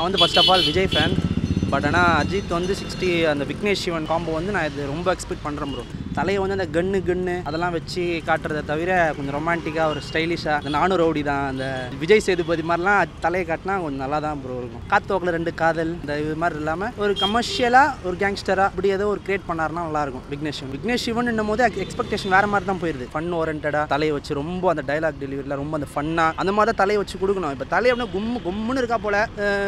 நான் வந்து first of all Vijay fan but ஆனால் அஜித் வந்து சிக்ஸ்டி அந்த விக்னேஷ் சிவன் காம்போ வந்து நான் இது ரொம்ப எக்ஸ்பெக்ட் பண்ணுறேன் ப்ரோ தலையை வந்து அந்த கன்னு கன்னு அதெல்லாம் வச்சு காட்டுறதை தவிர கொஞ்சம் ரொமான்டிக்காக ஒரு ஸ்டைலிஷாக அந்த நானூறு ரவுடி தான் அந்த விஜய் சேதுபதி மாதிரிலாம் தலையை காட்டினா கொஞ்சம் நல்லா தான் ப்ரோ இருக்கும் காத்தோக்கில் ரெண்டு காதல் இந்த இது மாதிரி இல்லாமல் ஒரு கமர்ஷியலாக ஒரு கேங்ஸ்டராக அப்படி ஏதோ ஒரு கிரியேட் பண்ணாருன்னா நல்லாயிருக்கும் விக்னேஷ் சிவன் விக்னேஷ் சிவன் போது எக்ஸ்பெக்டேஷன் வேறு மாதிரி தான் போயிருது ஃபன் ஓரியன்டாக தலையை வச்சு ரொம்ப அந்த டைலாக் டெலிவரியில் ரொம்ப அந்த ஃபன்னாக அந்த மாதிரி தான் தலையை வச்சு கொடுக்கணும் இப்போ தலையை அப்படியே கும்மு கும்முன்னு இருக்கா போல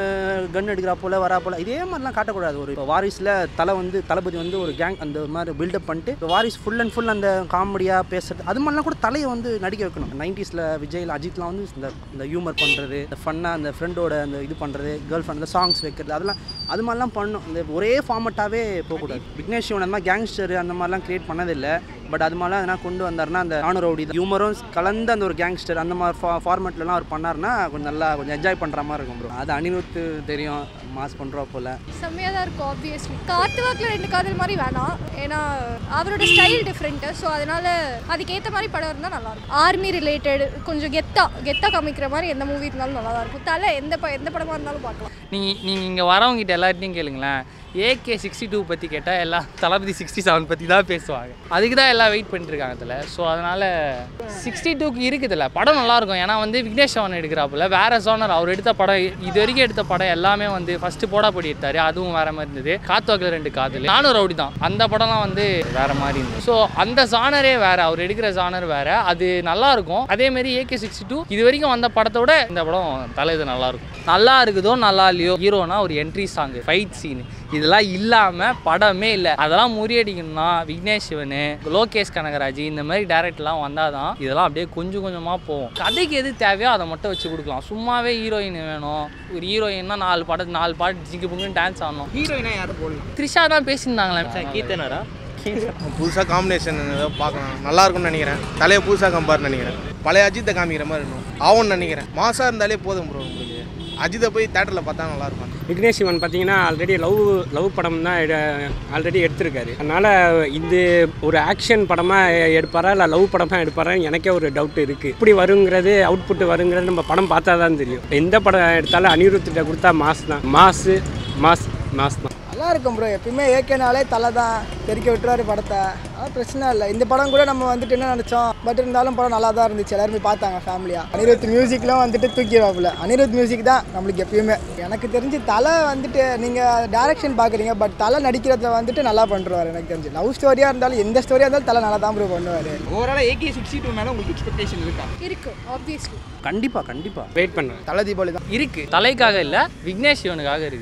கன் எடுக்கிறா போல வரா போல இதே மாதிரிலாம் காட்டக்கூடாது ஒரு இப்போ வாரிசில் தலை வந்து தளபதி வந்து ஒரு கேங் அந்த மாதிரி பில்டப் பண்ணிட்டு இப்போ வாரிஸ் ஃபுல் அண்ட் ஃபுல் அந்த காமெடியாக பேசுறது அது மாதிரிலாம் கூட தலையை வந்து நடிக்க வைக்கணும் நைன்டிஸில் விஜயில் அஜித்லாம் வந்து இந்த இந்த ஹியூமர் பண்ணுறது இந்த ஃபன்னாக அந்த ஃப்ரெண்டோட அந்த இது பண்ணுறது கேர்ள் ஃப்ரெண்ட் அந்த சாங்ஸ் வைக்கிறது அதெல்லாம் அது மாதிரிலாம் பண்ணணும் இந்த ஒரே ஃபார்மட்டாகவே போகக்கூடாது விக்னேஷ் சிவன் அந்த மாதிரி கேங்ஸ்டர் அந்த மாதிரிலாம் கிரியேட் பண்ணதில்லை பட் அது மாதிரிலாம் எதனா கொண்டு வந்தாருன்னா அந்த நானூறு ரவுடி ஹியூமரும் கலந்த அந்த ஒரு கேங்ஸ்டர் அந்த மாதிரி ஃபா ஃபார்மேட்லலாம் அவர் பண்ணாருன்னா கொஞ்சம் நல்லா கொஞ்சம் என்ஜாய் பண்ணுற மாதிரி இருக்கும் ப்ரோ அது அனிருத் தெரியும் மாஸ் பண்ணுறோம் போல் செம்மையாக தான் இருக்கும் ஆப்வியஸ்லி காத்து வாக்கில் ரெண்டு காதல் மாதிரி வேணாம் ஏன்னா அவரோட ஸ்டைல் டிஃப்ரெண்ட்டு ஸோ அதனால அதுக்கேற்ற மாதிரி படம் இருந்தால் நல்லாயிருக்கும் ஆர்மி ரிலேட்டட் கொஞ்சம் கெத்தா கெத்தா காமிக்கிற மாதிரி எந்த மூவி இருந்தாலும் நல்லா தான் இருக்கும் தலை எந்த ப எந்த படமாக இருந்தாலும் பார்க்கலாம் நீங்கள் நீங்கள் இங்கே வரவங்ககிட்ட எல்லார்ட்டையும் கேளுங்களேன் ஏகே சிக்ஸ்டி டூ பற்றி கேட்டால் எல்லாம் தளபதி சிக்ஸ்டி செவன் பற்றி தான் பேசுவாங்க அதுக்கு தான் எல்லாம் வெயிட் பண்ணிட்டுருக்காங்க இதில் ஸோ அதனால் சிக்ஸ்டி டூக்கு இருக்குதுல்ல படம் நல்லாயிருக்கும் ஏன்னா வந்து விக்னேஷ் சவன் எடுக்கிறாப்புல வேறு சோனர் அவர் எடுத்த படம் இது வரைக்கும் எடுத்த படம் எல்லாமே வந்து ஃபஸ்ட்டு போடா போடி எடுத்தார் அதுவும் வேறு மாதிரி இருந்தது காத்துவாக்கில் ரெண்டு காதல் நானும் ரவுடி தான் அந்த படம்லாம் வந்து வேறு மாதிரி இருந்தது ஸோ அந்த ஜானரே வேறு அவர் எடுக்கிற ஜானர் வேறு அது நல்லா இருக்கும் அதேமாரி ஏகே சிக்ஸ்டி டூ இது வரைக்கும் வந்த படத்தை விட இந்த படம் தலை இது நல்லா இருக்கும் நல்லா இருக்குதோ நல்லா இல்லையோ ஹீரோனா ஒரு என்ட்ரி சாங் ஃபைட் சீன் இதெல்லாம் இல்லாமல் படமே இல்லை அதெல்லாம் முறியடிக்கணும்னா விக்னேஷ் சிவனு லோகேஷ் கனகராஜ் இந்த மாதிரி டேரக்டர்லாம் வந்தால் தான் இதெல்லாம் அப்படியே கொஞ்சம் கொஞ்சமாக போகும் கதைக்கு எது தேவையோ அதை மட்டும் வச்சு கொடுக்கலாம் சும்மாவே ஹீரோயின் வேணும் ஒரு ஹீரோயின்னா நாலு பாட்டு நாலு பாட்டு ஜிங்கு புங்குன்னு டான்ஸ் ஆடணும் ஹீரோயினா யாரும் போடலாம் த்ரிஷா தான் பேசியிருந்தாங்களே கீர்த்தனரா புதுசாக காம்பினேஷன் ஏதோ பார்க்கலாம் நல்லா இருக்கும்னு நினைக்கிறேன் தலையை புதுசாக கம்பேர் நினைக்கிறேன் பழைய அஜித்தை காமிக்கிற மாதிரி இருக்கும் ஆகும்னு நினைக்கிறேன் மாசாக இருந்தாலே போதும் ப்ரோ உங்களுக்கு அஜித்தை போய் தேட்டரில் பார்த்தா நல்லா இருக்கும் விக்னேஷ் சிவன் பார்த்தீங்கன்னா ஆல்ரெடி லவ் லவ் படம் தான் ஆல்ரெடி எடுத்திருக்காரு அதனால் இது ஒரு ஆக்ஷன் படமாக எடுப்பாரா இல்லை லவ் படமாக எடுப்பாரா எனக்கே ஒரு டவுட் இருக்குது இப்படி வருங்கிறது அவுட்புட் வருங்கிறது நம்ம படம் பார்த்தா தான் தெரியும் எந்த படம் எடுத்தாலும் அனிருத்திட்ட கொடுத்தா மாஸ் தான் மாசு மாஸ் மாஸ் தான் நல்லா இருக்கும் ப்ரோ எப்பயுமே ஏகேனாலே தலை தான் தெரிக்க விட்டுருவாரு படத்தை அதெல்லாம் பிரச்சனை இல்லை இந்த படம் கூட நம்ம வந்துட்டு என்ன நினச்சோம் பட் இருந்தாலும் படம் நல்லா தான் இருந்துச்சு எல்லாருமே பார்த்தாங்க ஃபேமிலியாக அனிருத் மியூசிக்லாம் வந்துட்டு தூக்கிடுவாப்புல அனிருத் மியூசிக் தான் நம்மளுக்கு எப்பயுமே எனக்கு தெரிஞ்சு தலை வந்துட்டு நீங்கள் டேரக்ஷன் பார்க்குறீங்க பட் தலை நடிக்கிறத வந்துட்டு நல்லா பண்ணுறாரு எனக்கு தெரிஞ்சு லவ் ஸ்டோரியாக இருந்தாலும் எந்த ஸ்டோரியாக இருந்தாலும் தலை நல்லா தான் ப்ரோ பண்ணுவார் ஓவராலாக ஏகே சிக்ஸ்டி டூ மேலே உங்களுக்கு எக்ஸ்பெக்டேஷன் இருக்கா இருக்கு ஆப்வியஸ்லி கண்டிப்பாக கண்டிப்பாக வெயிட் பண்ணுறேன் தலை தீபாவளி தான் இருக்குது தலைக்காக இல்லை விக்னேஷ் சிவனுக்காக இருக்குது